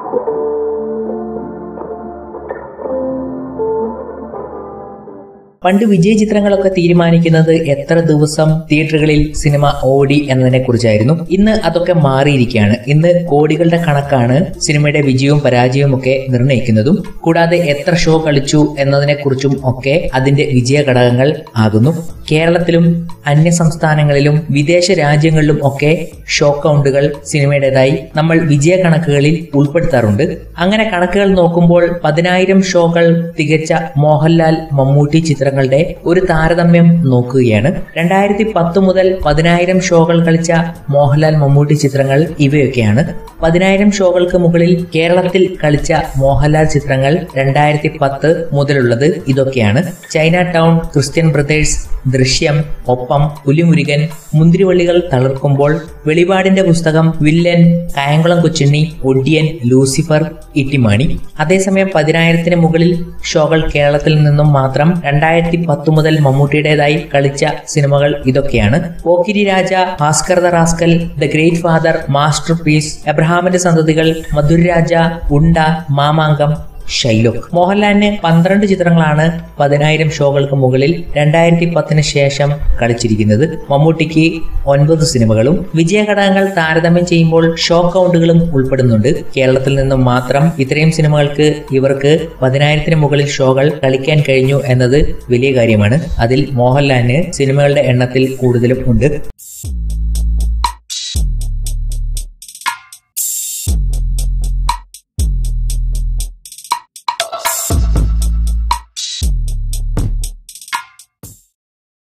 പണ്ട് വിജയ ചിത്രങ്ങളൊക്കെ തീരുമാനിക്കുന്നത് എത്ര ദിവസം തിയേറ്ററുകളിൽ സിനിമ ഓടി എന്നതിനെ കുറിച്ചായിരുന്നു ഇന്ന് അതൊക്കെ മാറിയിരിക്കുകയാണ് ഇന്ന് കോടികളുടെ കണക്കാണ് സിനിമയുടെ വിജയവും പരാജയവും ഒക്കെ നിർണ്ണയിക്കുന്നതും കൂടാതെ എത്ര ഷോ കളിച്ചു എന്നതിനെ കുറിച്ചും ഒക്കെ അതിന്റെ വിജയ ഘടകങ്ങൾ ആകുന്നു കേരളത്തിലും അന്യ സംസ്ഥാനങ്ങളിലും വിദേശ രാജ്യങ്ങളിലും ഒക്കെ ഷോ കൗണ്ടുകൾ സിനിമയുടേതായി നമ്മൾ വിജയ കണക്കുകളിൽ ഉൾപ്പെടുത്താറുണ്ട് അങ്ങനെ കണക്കുകൾ നോക്കുമ്പോൾ പതിനായിരം ഷോകൾ തികച്ച മോഹൻലാൽ മമ്മൂട്ടി ചിത്രങ്ങളുടെ ഒരു താരതമ്യം നോക്കുകയാണ് രണ്ടായിരത്തി പത്ത് മുതൽ പതിനായിരം ഷോകൾ കളിച്ച മോഹൻലാൽ മമ്മൂട്ടി ചിത്രങ്ങൾ ഇവയൊക്കെയാണ് പതിനായിരം ഷോകൾക്ക് മുകളിൽ കേരളത്തിൽ കളിച്ച മോഹൻലാൽ ചിത്രങ്ങൾ രണ്ടായിരത്തി പത്ത് മുതലുള്ളത് ഇതൊക്കെയാണ് ചൈന ടൗൺ ക്രിസ്ത്യൻ ബ്രദേഴ്സ് ദൃശ്യം ഒപ്പം പുലിമുരുകൻ മുന്തിരിവള്ളികൾ തളർക്കുമ്പോൾ വെളിപാടിന്റെ പുസ്തകം വില്ലൻ കായംകുളം കൊച്ചുണ്ണി ഒടിയൻ ലൂസിഫർ ഇട്ടിമാണി അതേസമയം പതിനായിരത്തിന് മുകളിൽ ഷോകൾ കേരളത്തിൽ നിന്നും മാത്രം രണ്ടായിരത്തി പത്ത് മുതൽ മമ്മൂട്ടിയുടേതായി കളിച്ച സിനിമകൾ ഇതൊക്കെയാണ് Pokkiri Raja Bhaskar the rascal the great father masterpiece എബ്രഹാമിന്റെ സന്തതികൾ മധുരരാജ ഉണ്ട മാമാങ്കം ഷൈലോക്ക് മോഹൻലാലിന് പന്ത്രണ്ട് ചിത്രങ്ങളാണ് പതിനായിരം ഷോകൾക്ക് മുകളിൽ രണ്ടായിരത്തി പത്തിന് ശേഷം കളിച്ചിരിക്കുന്നത് മമ്മൂട്ടിക്ക് ഒൻപത് സിനിമകളും വിജയഘടകങ്ങൾ താരതമ്യം ചെയ്യുമ്പോൾ ഷോ കൗണ്ടുകളും ഉൾപ്പെടുന്നുണ്ട് കേരളത്തിൽ നിന്നും മാത്രം ഇത്രയും സിനിമകൾക്ക് ഇവർക്ക് പതിനായിരത്തിന് മുകളിൽ ഷോകൾ കളിക്കാൻ കഴിഞ്ഞു എന്നത് വലിയ കാര്യമാണ് അതിൽ മോഹൻലാലിന് സിനിമകളുടെ എണ്ണത്തിൽ കൂടുതലും ഉണ്ട്